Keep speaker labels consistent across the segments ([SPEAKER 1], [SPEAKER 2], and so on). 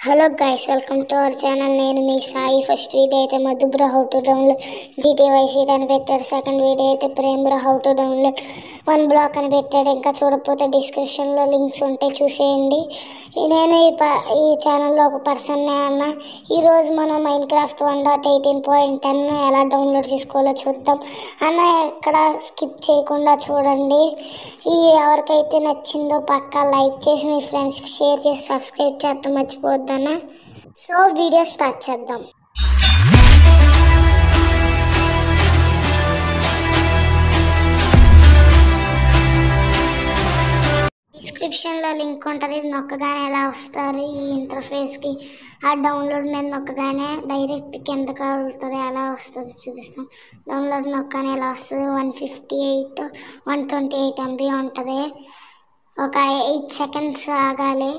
[SPEAKER 1] hello guys welcome to our channel నేను మీ Sai first video అయితే మధుబ్ర how to download GT vice city అని పెట్టాడు సెకండ్ వీడియో అయితే ప్రేమ్ర how to download one block అని పెట్టాడు ఇంకా చూడకపోతే డిస్క్రిప్షన్లో లింక్స్ ఉంటాయి చూసేయండి నేను ఈ ప ఈ ఛానల్లో ఒక పర్సన్నే అన్న ఈరోజు మనం Minecraft one dot eighteen point ten ఎలా డౌన్లోడ్ చేసుకోవాలో చూద్దాం అన్న ఎక్కడ స్కిప్ చేయకుండా చూడండి ఈ ఎవరికైతే నచ్చిందో పక్కా లైక్ చేసి మీ ఫ్రెండ్స్కి షేర్ చేసి సబ్స్క్రైబ్ చేస్తాం మర్చిపోవద్దన్న సో వీడియో స్టార్ట్ చేద్దాం డిస్క్రిప్షన్లో లింక్ ఉంటుంది నొక్కగానే ఎలా వస్తారు ఈ ఇంటర్ఫేస్కి ఆ డౌన్లోడ్ మీద నొక్కగానే డైరెక్ట్ కిందకి వెళ్తుంది ఎలా వస్తుంది చూపిస్తాం డౌన్లోడ్ నొక్కగానే ఎలా వస్తుంది one fifty eight one twenty eight MB ఉంటుంది ఒక ఎయిట్ సెకండ్స్ ఆగాలి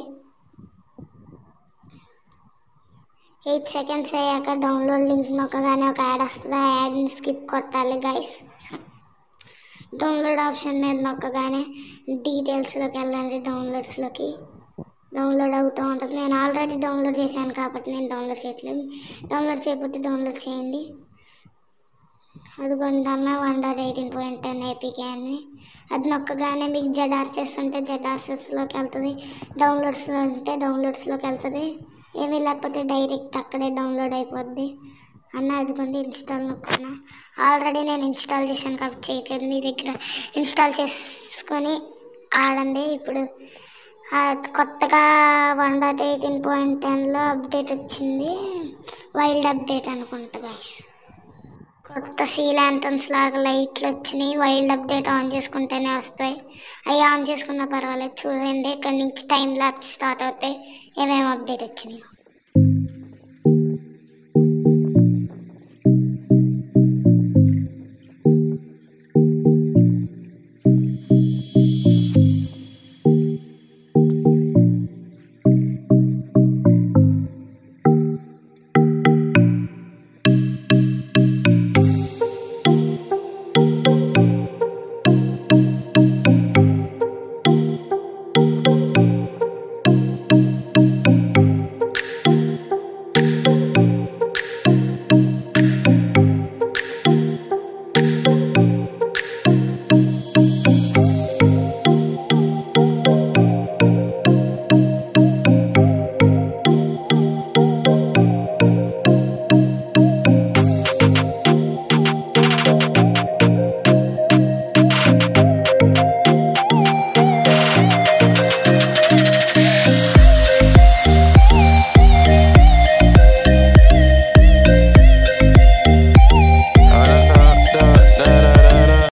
[SPEAKER 1] ఎయిట్ సెకండ్స్ అయ్యాక డౌన్లోడ్ లింక్ నొక్కగానే ఒక యాడ్ వస్తుంది ఆ యాడ్ని స్కిప్ కొట్టాలి గైస్ డౌన్లోడ్ ఆప్షన్ మీద నొక్కగానే డీటెయిల్స్లోకి వెళ్ళండి డౌన్లోడ్స్లోకి డౌన్లోడ్ అవుతూ ఉంటుంది నేను ఆల్రెడీ డౌన్లోడ్ చేశాను కాబట్టి నేను డౌన్లోడ్ చేయట్లేదు డౌన్లోడ్ చేయకపోతే డౌన్లోడ్ చేయండి అదిగోండి అన్న one dot eighteen point ten APK అని అది నొక్కగానే మీకు జెడ్ఆర్సెస్ ఉంటే జెడ్ఆర్సెస్లోకి వెళ్తుంది డౌన్లోడ్స్లో ఉంటే డౌన్లోడ్స్లోకి వెళ్తుంది ఏమీ లేకపోతే డైరెక్ట్ అక్కడే డౌన్లోడ్ అయిపోద్ది అన్న అదిగోండి ఇన్స్టాల్ నొక్కున్నా ఆల్రెడీ నేను ఇన్స్టాల్ చేశాను కాబట్టి చేయట్లేదు మీ దగ్గర ఇన్స్టాల్ చేసుకొని ఆడండి ఇప్పుడు ఆ కొత్తగా వన్ డాట్ ఎయిటీన్ పాయింట్ టెన్లో అప్డేట్ వచ్చింది వైల్డ్ అప్డేట్ అనుకుంటా గైస్ కొత్త సీలాంతన్స్ లాగా లైట్లు వచ్చినాయి వైల్డ్ అప్డేట్ ఆన్ చేసుకుంటేనే వస్తాయి అవి ఆన్ చేసుకున్నా పర్వాలేదు చూడండి ఇక్కడ నుంచి టైం ల్యాప్స్ స్టార్ట్ అవుతాయి ఏమేమి అప్డేట్ వచ్చినాయి